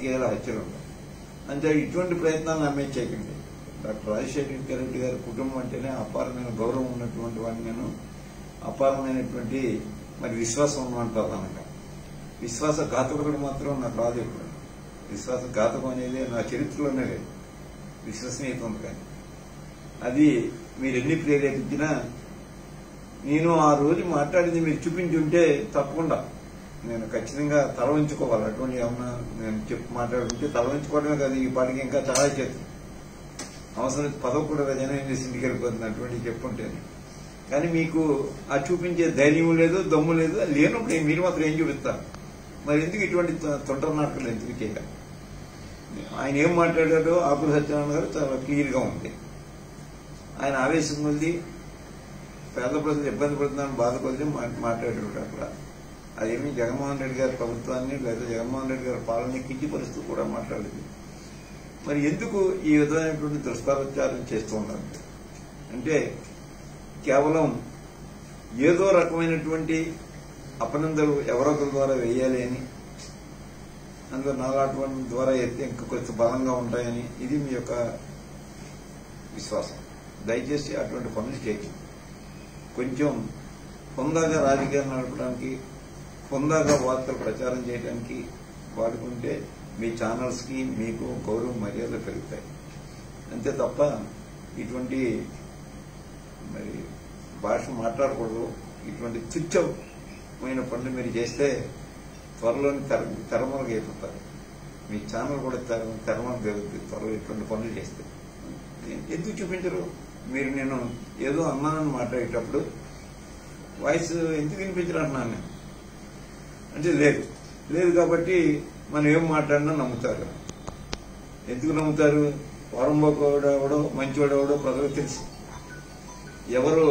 రాజకీయాల హత్యలు ఉండవు అంటే ఇటువంటి ప్రయత్నాలు నమ్మే చేయకండి డాక్టర్ రాజశేఖర రెడ్డి గారి కుటుంబం అంటేనే అపారమైన గౌరవం ఉన్నటువంటి వాడిని నేను అపారమైనటువంటి మరి విశ్వాసం ఉన్నవాడిని ప్రధానంగా విశ్వాస ఘాతకుడు మాత్రం నాకు రాదు ఇప్పుడు విశ్వాస ఘాతకం అనేది నా చరిత్రలోనే లేదు విశ్వసనీయత ఉంది కానీ అది మీరు ఎన్ని ప్రేరేపించినా నేను ఆ రోజు మాట్లాడింది మీరు చూపించుంటే తప్పకుండా నేను ఖచ్చితంగా తల ఉంచుకోవాలి అటువంటి ఏమన్నా నేను చెప్పి మాట్లాడుకుంటే తల ఉంచుకోవడమే కాదు ఈ పాటికి ఇంకా చాలా చేతుంది అవసరం పదవి కూడా జనం చేసి ఇంటికి వెళ్ళిపోతుంది అటువంటి చెప్పుంటేనే కానీ మీకు ఆ చూపించే ధైర్యం లేదు దమ్ము లేదు అది లేనప్పుడు మీరు మాత్రం ఏం చూపిస్తారు మరి ఎందుకు ఇటువంటి తొ- తొంటర నాటకాలు ఎందుకు చేయాలి ఆయన ఏం మాట్లాడాడో ఆకుల సత్యనారాయణ గారు చాలా క్లియర్గా ఉంది ఆయన ఆవేశం కొద్ది పేద ప్రజలు ఇబ్బంది పడుతున్నారని బాధ కొద్ది మా- మాట్లాడాడు అక్కడ అదేమి జగన్మోహన్ రెడ్డి గారి ప్రభుత్వాన్ని లేదా జగన్మోహన్ రెడ్డి గారి పాలన కించిపరుస్తూ కూడా మాట్లాడింది మరి ఎందుకు ఈ విధమైనటువంటి దుష్ప్రచారం చేస్తూ ఉన్నారు అంటే కేవలం ఏదో రకమైనటువంటి అపనిందలు ఎవరొకరి ద్వారా వేయాలి అని అందులో నాలాటువంటి ద్వారా ఎత్తే ఇంకా కొంచెం బలంగా ఉంటాయని ఇది మీ యొక్క విశ్వాసం దయచేసి అటువంటి పనులు చేయకండి కొంచెం హుందాగా రాజకీయాలు నడపడానికి హుందాగా వార్తలు ప్రచారం చేయడానికి వాడుకుంటే మీ ఛానల్స్కి మీకు గౌరవ మర్యాదలు పెరుగుతాయి అంతే తప్ప ఇటువంటి మరి భాష మాట్లాడకూడదు ఇటువంటి తుచ్చమైన పనులు మీరు చేస్తే త్వరలోని తెర తెరమలకు అయిపోతారు మీ ఛానల్ కూడా తెర తెరమలకు జరుగుతుంది త్వరలో ఇటువంటి పనులు చేస్తే ఎందుకు చూపించరు మీరు నేను ఏదో అన్నానని మాట్లాడేటప్పుడు వాయిస్ ఎందుకు వినిపించరు అంటున్నాను నేను అంటే లేదు లేదు కాబట్టి మనం ఏం మాట్లాడినా నమ్ముతారు ఎందుకు నమ్ముతారు పొరంబోకోడు ఎవడో మంచివాడు ఎవడో ప్రజలకు తెలుసు ఎవరు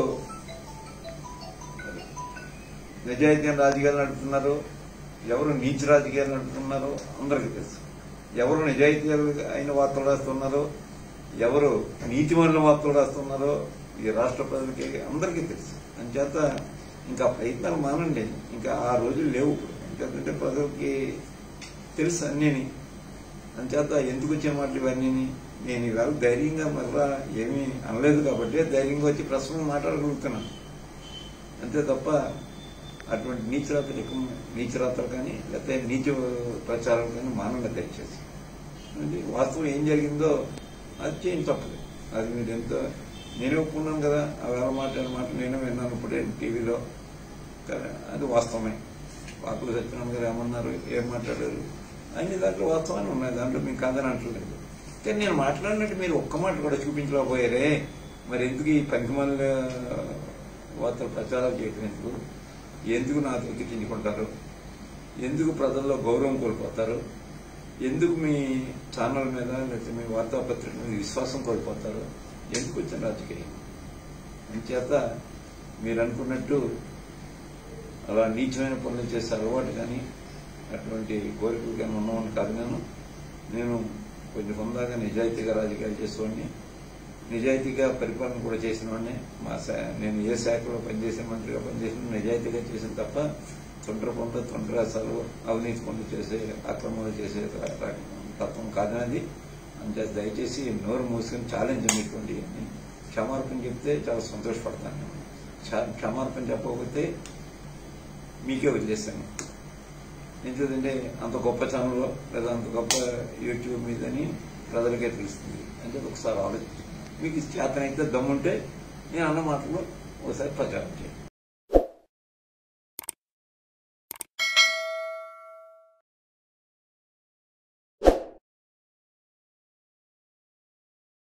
నిజాయితీ రాజకీయాలు నడుపుతున్నారో ఎవరు నీచ రాజకీయాలు నడుపుతున్నారో అందరికీ తెలుసు ఎవరు నిజాయితీ అయిన వార్తలు రాస్తున్నారో ఎవరు నీతిమరుల వార్తలు రాస్తున్నారో ఈ రాష్ట్ర ప్రజలకి అందరికీ తెలుసు అంచేత ఇంకా ప్రయత్నాలు మానండి ఇంకా ఆ రోజులు లేవు ఇప్పుడు ఎందుకంటే ప్రజలకి తెలుసు అన్నీని అంచేత ఎందుకు వచ్చే మాటలు ఇవన్నీ నేను ఈవేళ ధైర్యంగా మళ్ళా ఏమీ అనలేదు కాబట్టి ధైర్యంగా వచ్చి ప్రశ్నలు మాట్లాడగలుగుతున్నాను అంతే తప్ప అటువంటి నీచరాత్రులు ఎక్కువ నీచరాత్రులు కానీ లేకపోతే నీచ ప్రచారాలు కానీ మానంగా దయచేసి అది వాస్తవం ఏం జరిగిందో అది చేయండి తప్పదు అది మీరు ఎంతో నేనే ఒప్పుకున్నాను కదా ఆ వేళ మాట్లాడిన మాట నేను విన్నాను ఇప్పుడే టీవీలో కదా అది వాస్తవమే వాకులు సత్యనారాయణ గారు ఏమన్నారు ఏం మాట్లాడారు అన్ని దాంట్లో వాస్తవాన్ని ఉన్నాయి దాంట్లో మీకు కాదని అంటలేదు కానీ నేను మాట్లాడినట్టు మీరు ఒక్క మాట కూడా చూపించలేకపోయారే మరి ఎందుకు ఈ పనికిమాల వార్తలు ప్రచారాలు చేయటం ఎందుకు ఎందుకు నా ఎక్కించుకుంటారు ఎందుకు ప్రజల్లో గౌరవం కోల్పోతారు ఎందుకు మీ ఛానల్ మీద లేకపోతే మీ వార్తాపత్రిక మీద విశ్వాసం కోల్పోతారు ఎందుకు వచ్చిన రాజకీయం అంచేత మీరు అనుకున్నట్టు అలా నీచమైన పనులు చేసే అలవాటు కానీ అటువంటి కోరికలు కానీ ఉన్నవాడిని కాదు నేను నేను కొంచెం హుందాగా నిజాయితీగా రాజకీయాలు చేసేవాడిని నిజాయితీగా పరిపాలన కూడా చేసిన వాడిని మా శా- నేను ఏ శాఖలో పనిచేసే మంత్రిగా పనిచేసిన నిజాయితీగా చేసిన తప్ప తొండ్ర పనులు తొండ్రాసాలు అవినీతి పనులు చేసే అక్రమాలు చేసే ర- ర- తత్వం కాదనేది అంతే దయచేసి నోరు మూసుకొని ఛాలెంజ్ అనేటువంటి క్షమార్పణ చెప్తే చాలా సంతోషపడతాను నేను క్ష- క్షమార్పణ చెప్పకపోతే మీకే వదిలేస్తాను ఎందుకంటే అంత గొప్ప ఛానల్లో లేదా అంత గొప్ప యూట్యూబ్ మీదని ప్రజలకే తెలుస్తుంది అంటే ఒకసారి ఆలోచించండి మీకు చేతనైతే దమ్ముంటే నేను అన్న మాటలు ఒకసారి ప్రచారం చేయండి